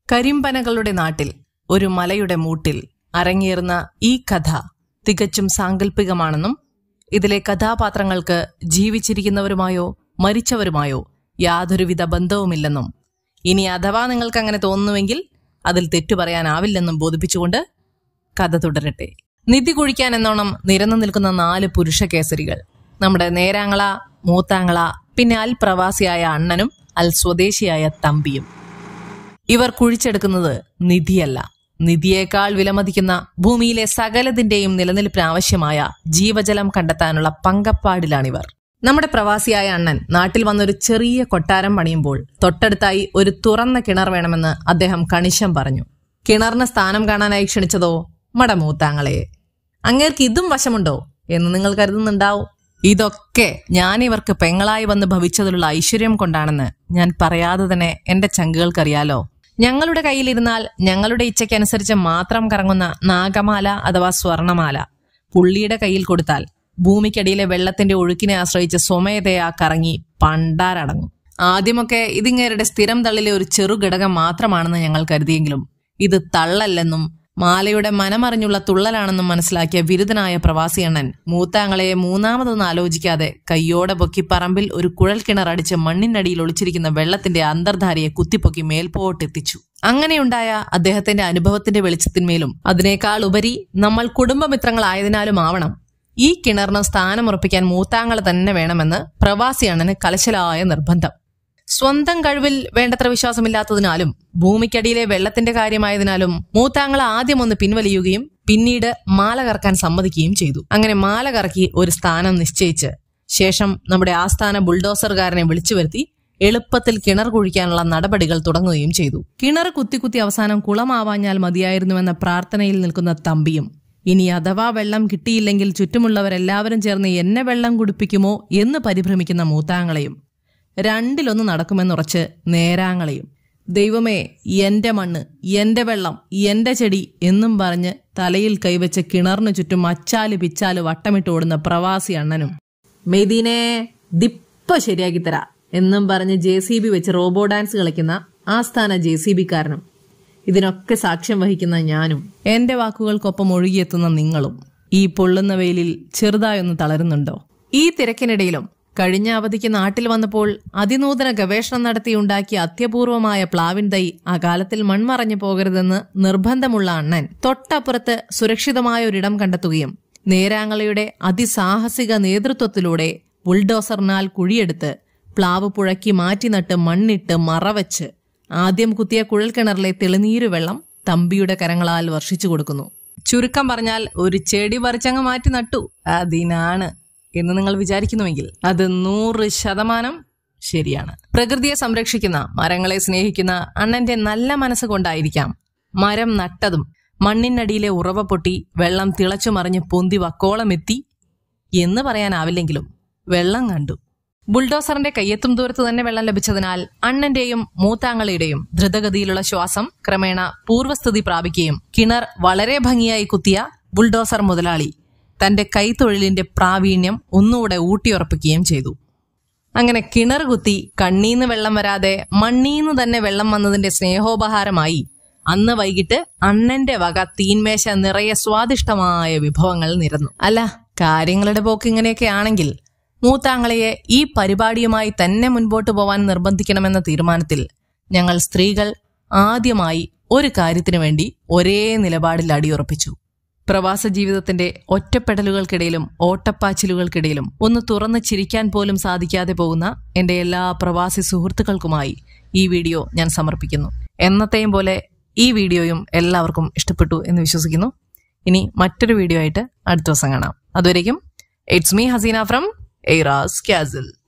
കരിമ്പനകളുടെ നാട്ടിൽ ഒരു മലയുടെ മൂട്ടിൽ അരങ്ങേറുന്ന ഈ കഥ തികച്ചും സാങ്കല്പികമാണെന്നും ഇതിലെ കഥാപാത്രങ്ങൾക്ക് ജീവിച്ചിരിക്കുന്നവരുമായോ മരിച്ചവരുമായോ യാതൊരുവിധ ബന്ധവുമില്ലെന്നും ഇനി അഥവാ നിങ്ങൾക്ക് അങ്ങനെ തോന്നുന്നുവെങ്കിൽ അതിൽ തെറ്റു പറയാനാവില്ലെന്നും ബോധിപ്പിച്ചുകൊണ്ട് കഥ തുടരട്ടെ നിധി കുഴിക്കാൻ എന്നോണം നിരന്നു നിൽക്കുന്ന നാല് പുരുഷ കേസരികൾ നമ്മുടെ നേരാങ്ങള മൂത്താങ്ങള പിന്നെ അൽ പ്രവാസിയായ അണ്ണനും അൽ സ്വദേശിയായ തമ്പിയും ഇവർ കുഴിച്ചെടുക്കുന്നത് നിധിയല്ല നിധിയേക്കാൾ വിലമതിക്കുന്ന ഭൂമിയിലെ സകലതിന്റെയും നിലനിൽപ്പിന് ആവശ്യമായ ജീവജലം കണ്ടെത്താനുള്ള പങ്കപ്പാടിലാണിവർ നമ്മുടെ പ്രവാസിയായ അണ്ണൻ നാട്ടിൽ വന്നൊരു ചെറിയ കൊട്ടാരം പണിയുമ്പോൾ തൊട്ടടുത്തായി ഒരു തുറന്ന കിണർ വേണമെന്ന് അദ്ദേഹം കണിശം പറഞ്ഞു കിണറിന് സ്ഥാനം കാണാനായി ക്ഷണിച്ചതോ മടമൂത്താങ്ങളെ അങ്ങേർക്ക് ഇതും വശമുണ്ടോ എന്ന് നിങ്ങൾ കരുതുന്നുണ്ടാവും ഇതൊക്കെ ഞാൻ ഇവർക്ക് പെങ്ങളായി വന്ന് ഭവിച്ചതിലുള്ള ഐശ്വര്യം കൊണ്ടാണെന്ന് ഞാൻ പറയാതെ തന്നെ എന്റെ ചങ്കുകൾക്കറിയാലോ ഞങ്ങളുടെ കയ്യിലിരുന്നാൽ ഞങ്ങളുടെ ഇച്ഛയ്ക്കനുസരിച്ച് മാത്രം കറങ്ങുന്ന നാഗമാല അഥവാ സ്വർണമാല പുള്ളിയുടെ കയ്യിൽ കൊടുത്താൽ ഭൂമിക്കടിയിലെ വെള്ളത്തിന്റെ ഒഴുക്കിനെ ആശ്രയിച്ച് സ്വമേധയാ കറങ്ങി പണ്ടാരടങ്ങും ആദ്യമൊക്കെ ഇതിങ്ങേരുടെ സ്ഥിരം തള്ളിലെ ഒരു ചെറു ഘടകം മാത്രമാണെന്ന് ഞങ്ങൾ കരുതിയെങ്കിലും ഇത് തള്ളല്ലെന്നും മാലയുടെ മനമറിഞ്ഞുള്ള തുള്ളലാണെന്നും മനസ്സിലാക്കിയ ബിരുദനായ പ്രവാസിയണ്ണൻ മൂത്താങ്ങളെ മൂന്നാമതൊന്നും ആലോചിക്കാതെ കയ്യോടെ പൊക്കി പറമ്പിൽ ഒരു കുഴൽ കിണറടിച്ച് മണ്ണിനടിയിൽ ഒളിച്ചിരിക്കുന്ന വെള്ളത്തിന്റെ അന്തർധാരയെ കുത്തിപ്പൊക്കി മേൽപോട്ടെത്തിച്ചു അങ്ങനെയുണ്ടായ അദ്ദേഹത്തിന്റെ അനുഭവത്തിന്റെ വെളിച്ചത്തിന്മേലും അതിനേക്കാൾ ഉപരി നമ്മൾ കുടുംബമിത്രങ്ങളായതിനാലും ആവണം ഈ കിണറിന് സ്ഥാനമുറപ്പിക്കാൻ മൂത്താങ്ങൾ തന്നെ വേണമെന്ന് പ്രവാസി അണ്ണന് കലശലായ നിർബന്ധം സ്വന്തം കഴിവിൽ വേണ്ടത്ര വിശ്വാസമില്ലാത്തതിനാലും ഭൂമിക്കടിയിലെ വെള്ളത്തിന്റെ കാര്യമായതിനാലും മൂത്താങ്ങൾ ആദ്യം ഒന്ന് പിൻവലിയുകയും പിന്നീട് മാല കറക്കാൻ സമ്മതിക്കുകയും ചെയ്തു അങ്ങനെ മാല കറക്കി ഒരു സ്ഥാനം നിശ്ചയിച്ച് ശേഷം നമ്മുടെ ആസ്ഥാന ബുൾഡോസർകാരനെ വിളിച്ചു വരുത്തി എളുപ്പത്തിൽ കിണർ കുഴിക്കാനുള്ള നടപടികൾ തുടങ്ങുകയും ചെയ്തു കിണർ കുത്തി കുത്തി അവസാനം കുളമാവാഞ്ഞാൽ മതിയായിരുന്നുവെന്ന പ്രാർത്ഥനയിൽ നിൽക്കുന്ന തമ്പിയും ഇനി അഥവാ വെള്ളം കിട്ടിയില്ലെങ്കിൽ ചുറ്റുമുള്ളവരെല്ലാവരും ചേർന്ന് എന്നെ വെള്ളം കുടിപ്പിക്കുമോ എന്ന് പരിഭ്രമിക്കുന്ന മൂത്താങ്ങളെയും രണ്ടിലൊന്ന് നടക്കുമെന്നുറച്ച് നേരാങ്ങളെയും ദൈവമേ എന്റെ മണ്ണ് എന്റെ വെള്ളം എന്റെ ചെടി എന്നും പറഞ്ഞ് തലയിൽ കൈവച്ച് കിണറിനു ചുറ്റും അച്ചാല് പിച്ചാല് വട്ടമിട്ട് ഓടുന്ന പ്രവാസി അണ്ണനും മെയ്തീനെ ദിപ്പ ശരിയാക്കി തരാ എന്നും പറഞ്ഞ് ജെ സി ബി വെച്ച് റോബോ ഡാൻസ് കളിക്കുന്ന ആസ്ഥാന ജെ സി ബിക്കാരനും ഇതിനൊക്കെ സാക്ഷ്യം വഹിക്കുന്ന ഞാനും എന്റെ വാക്കുകൾക്കൊപ്പം ഒഴുകിയെത്തുന്ന നിങ്ങളും ഈ പൊള്ളുന്ന വെയിലിൽ ചെറുതായൊന്ന് തളരുന്നുണ്ടോ ഈ തിരക്കിനിടയിലും കഴിഞ്ഞ അവധിക്ക് നാട്ടിൽ വന്നപ്പോൾ അതിനൂതന ഗവേഷണം നടത്തി ഉണ്ടാക്കിയ അത്യപൂർവമായ പ്ലാവിൻ തൈ അകാലത്തിൽ മൺമറഞ്ഞു പോകരുതെന്ന് നിർബന്ധമുള്ള അണ്ണൻ തൊട്ടപ്പുറത്ത് സുരക്ഷിതമായ ഒരിടം കണ്ടെത്തുകയും നേരാങ്ങളയുടെ അതിസാഹസിക നേതൃത്വത്തിലൂടെ ബുൾഡോസറിനാൽ കുഴിയെടുത്ത് പ്ലാവ് പുഴക്കി മാറ്റി നട്ട് മണ്ണിട്ട് മറവച്ച് ആദ്യം കുത്തിയ കുഴൽക്കിണറിലെ തെളിനീര് വെള്ളം തമ്പിയുടെ കരങ്ങളാൽ വർഷിച്ചു കൊടുക്കുന്നു ചുരുക്കം പറഞ്ഞാൽ ഒരു ചെടി പറിച്ചങ്ങ് മാറ്റി നട്ടു അതിനാണ് എന്ന് നിങ്ങൾ വിചാരിക്കുന്നുവെങ്കിൽ അത് നൂറ് ശതമാനം ശരിയാണ് പ്രകൃതിയെ സംരക്ഷിക്കുന്ന മരങ്ങളെ സ്നേഹിക്കുന്ന അണ്ണന്റെ നല്ല മനസ്സ് കൊണ്ടായിരിക്കാം മരം നട്ടതും മണ്ണിനടിയിലെ ഉറവ പൊട്ടി വെള്ളം തിളച്ചു മറിഞ്ഞ് പൊന്തി വക്കോളം എത്തി എന്ന് പറയാനാവില്ലെങ്കിലും വെള്ളം കണ്ടു ബുൾഡോസറിന്റെ കയ്യെത്തും ദൂരത്ത് തന്നെ വെള്ളം ലഭിച്ചതിനാൽ അണ്ണന്റെയും മൂത്താങ്ങളുടെയും ദ്രുതഗതിയിലുള്ള ശ്വാസം ക്രമേണ പൂർവ്വസ്ഥിതി പ്രാപിക്കുകയും കിണർ വളരെ ഭംഗിയായി കുത്തിയ ബുൾഡോസർ മുതലാളി തന്റെ കൈത്തൊഴിലിന്റെ പ്രാവീണ്യം ഒന്നുകൂടെ ഊട്ടിയുറപ്പിക്കുകയും ചെയ്തു അങ്ങനെ കിണർ കുത്തി കണ്ണീന്ന് വെള്ളം വരാതെ മണ്ണീന്ന് തന്നെ വെള്ളം വന്നതിന്റെ സ്നേഹോപഹാരമായി അന്ന് വൈകിട്ട് അണ്ണന്റെ വക തീന്മേശ നിറയെ സ്വാദിഷ്ടമായ വിഭവങ്ങൾ നിരന്നു അല്ല കാര്യങ്ങളുടെ പോക്ക് ഇങ്ങനെയൊക്കെ ആണെങ്കിൽ മൂത്താങ്ങളയെ ഈ പരിപാടിയുമായി തന്നെ മുൻപോട്ട് പോവാൻ നിർബന്ധിക്കണമെന്ന തീരുമാനത്തിൽ ഞങ്ങൾ സ്ത്രീകൾ ആദ്യമായി ഒരു കാര്യത്തിനു വേണ്ടി ഒരേ നിലപാടിൽ അടിയുറപ്പിച്ചു പ്രവാസ ജീവിതത്തിന്റെ ഒറ്റപ്പെടലുകൾക്കിടയിലും ഓട്ടപ്പാച്ചിലുകൾക്കിടയിലും ഒന്ന് തുറന്ന് ചിരിക്കാൻ പോലും സാധിക്കാതെ പോകുന്ന എന്റെ എല്ലാ പ്രവാസി സുഹൃത്തുക്കൾക്കുമായി ഈ വീഡിയോ ഞാൻ സമർപ്പിക്കുന്നു എന്നത്തെയും പോലെ ഈ വീഡിയോയും എല്ലാവർക്കും ഇഷ്ടപ്പെട്ടു എന്ന് വിശ്വസിക്കുന്നു ഇനി മറ്റൊരു വീഡിയോ ആയിട്ട് അടുത്ത ദിവസം കാണാം അതുവരേക്കും it's me Haseena from Eyras ക്യാസിൽ